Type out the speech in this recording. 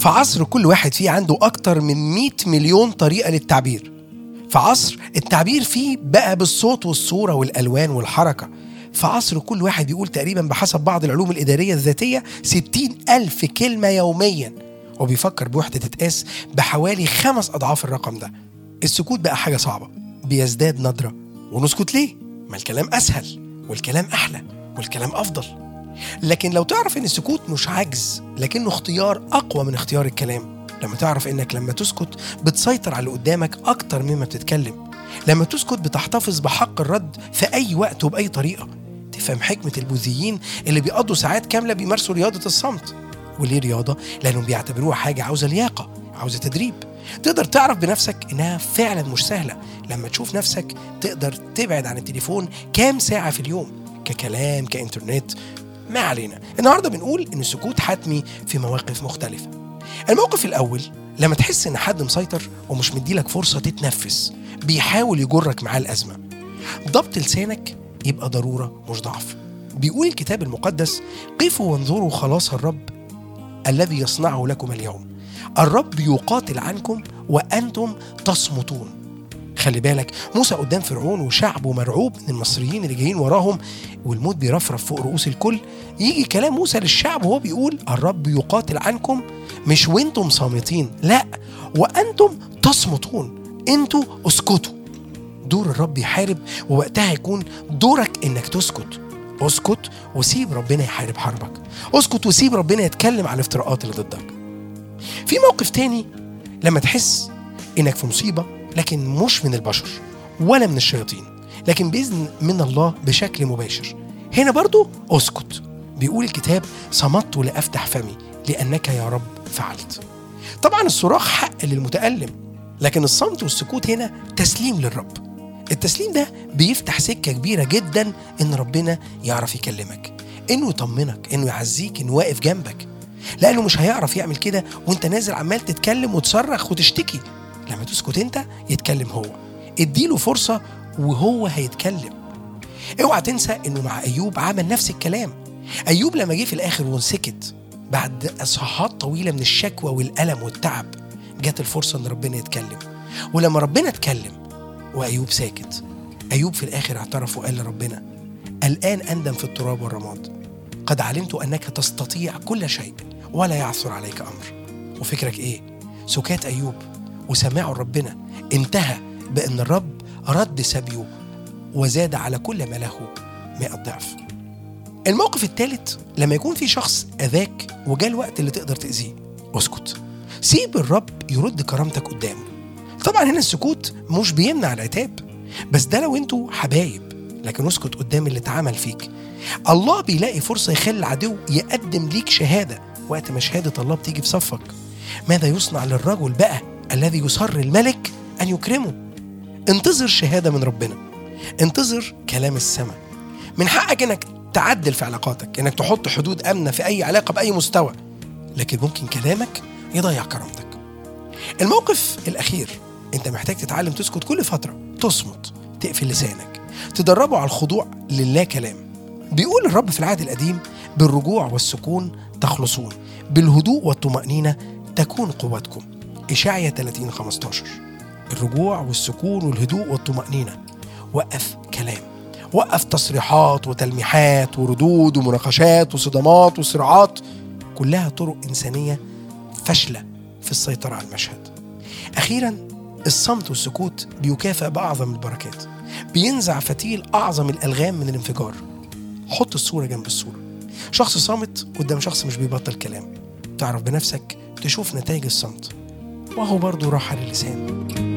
في عصر كل واحد فيه عنده أكتر من 100 مليون طريقة للتعبير في عصر التعبير فيه بقى بالصوت والصورة والألوان والحركة في عصر كل واحد بيقول تقريبا بحسب بعض العلوم الإدارية الذاتية 60 ألف كلمة يوميا وبيفكر بوحدة تتقاس بحوالي خمس أضعاف الرقم ده السكوت بقى حاجة صعبة بيزداد ندرة ونسكت ليه؟ ما الكلام أسهل والكلام أحلى والكلام أفضل لكن لو تعرف ان السكوت مش عجز لكنه اختيار اقوى من اختيار الكلام لما تعرف انك لما تسكت بتسيطر على اللي قدامك اكتر مما بتتكلم لما تسكت بتحتفظ بحق الرد في اي وقت وباي طريقه تفهم حكمه البوذيين اللي بيقضوا ساعات كامله بيمارسوا رياضه الصمت وليه رياضه لانهم بيعتبروها حاجه عاوزه لياقه عاوزه تدريب تقدر تعرف بنفسك انها فعلا مش سهله لما تشوف نفسك تقدر تبعد عن التليفون كام ساعه في اليوم ككلام كانترنت ما علينا النهارده بنقول ان السكوت حتمي في مواقف مختلفه الموقف الاول لما تحس ان حد مسيطر ومش مديلك فرصه تتنفس بيحاول يجرك معاه الازمه ضبط لسانك يبقى ضروره مش ضعف بيقول الكتاب المقدس قفوا وانظروا خلاص الرب الذي يصنعه لكم اليوم الرب يقاتل عنكم وانتم تصمتون خلي بالك موسى قدام فرعون وشعبه مرعوب من المصريين اللي جايين وراهم والموت بيرفرف فوق رؤوس الكل يجي كلام موسى للشعب وهو بيقول الرب يقاتل عنكم مش وانتم صامتين لا وانتم تصمتون انتوا اسكتوا دور الرب يحارب ووقتها يكون دورك انك تسكت اسكت وسيب ربنا يحارب حربك اسكت وسيب ربنا يتكلم عن الافتراءات اللي ضدك في موقف تاني لما تحس انك في مصيبه لكن مش من البشر ولا من الشياطين لكن باذن من الله بشكل مباشر هنا برضو اسكت بيقول الكتاب صمت لافتح فمي لانك يا رب فعلت طبعا الصراخ حق للمتالم لكن الصمت والسكوت هنا تسليم للرب التسليم ده بيفتح سكه كبيره جدا ان ربنا يعرف يكلمك انه يطمنك انه يعزيك انه واقف جنبك لانه مش هيعرف يعمل كده وانت نازل عمال تتكلم وتصرخ وتشتكي لما تسكت انت يتكلم هو اديله فرصه وهو هيتكلم اوعى تنسى انه مع ايوب عمل نفس الكلام ايوب لما جه في الاخر وسكت بعد اصحاحات طويله من الشكوى والالم والتعب جت الفرصه ان ربنا يتكلم ولما ربنا اتكلم وايوب ساكت ايوب في الاخر اعترف وقال لربنا الان اندم في التراب والرماد قد علمت انك تستطيع كل شيء ولا يعثر عليك امر وفكرك ايه سكات ايوب وسماعه ربنا انتهى بان الرب رد سبيه وزاد على كل ما له مئة ضعف الموقف الثالث لما يكون في شخص اذاك وجاء الوقت اللي تقدر تاذيه اسكت سيب الرب يرد كرامتك قدامه طبعا هنا السكوت مش بيمنع العتاب بس ده لو انتوا حبايب لكن اسكت قدام اللي اتعمل فيك الله بيلاقي فرصه يخلي العدو يقدم ليك شهاده وقت ما شهاده الله بتيجي في صفك ماذا يصنع للرجل بقى الذي يسر الملك ان يكرمه انتظر شهاده من ربنا انتظر كلام السماء من حقك انك تعدل في علاقاتك انك تحط حدود امنه في اي علاقه باي مستوى لكن ممكن كلامك يضيع كرامتك الموقف الاخير انت محتاج تتعلم تسكت كل فتره تصمت تقفل لسانك تدربه على الخضوع لله كلام بيقول الرب في العهد القديم بالرجوع والسكون تخلصون بالهدوء والطمأنينة تكون قوتكم إشعيا 30 15 الرجوع والسكون والهدوء والطمأنينة وقف كلام وقف تصريحات وتلميحات وردود ومناقشات وصدمات وصراعات كلها طرق إنسانية فاشلة في السيطرة على المشهد أخيرا الصمت والسكوت بيكافئ بأعظم البركات بينزع فتيل أعظم الألغام من الانفجار حط الصورة جنب الصورة شخص صامت قدام شخص مش بيبطل كلام تعرف بنفسك تشوف نتائج الصمت وهو برضه راحة للسان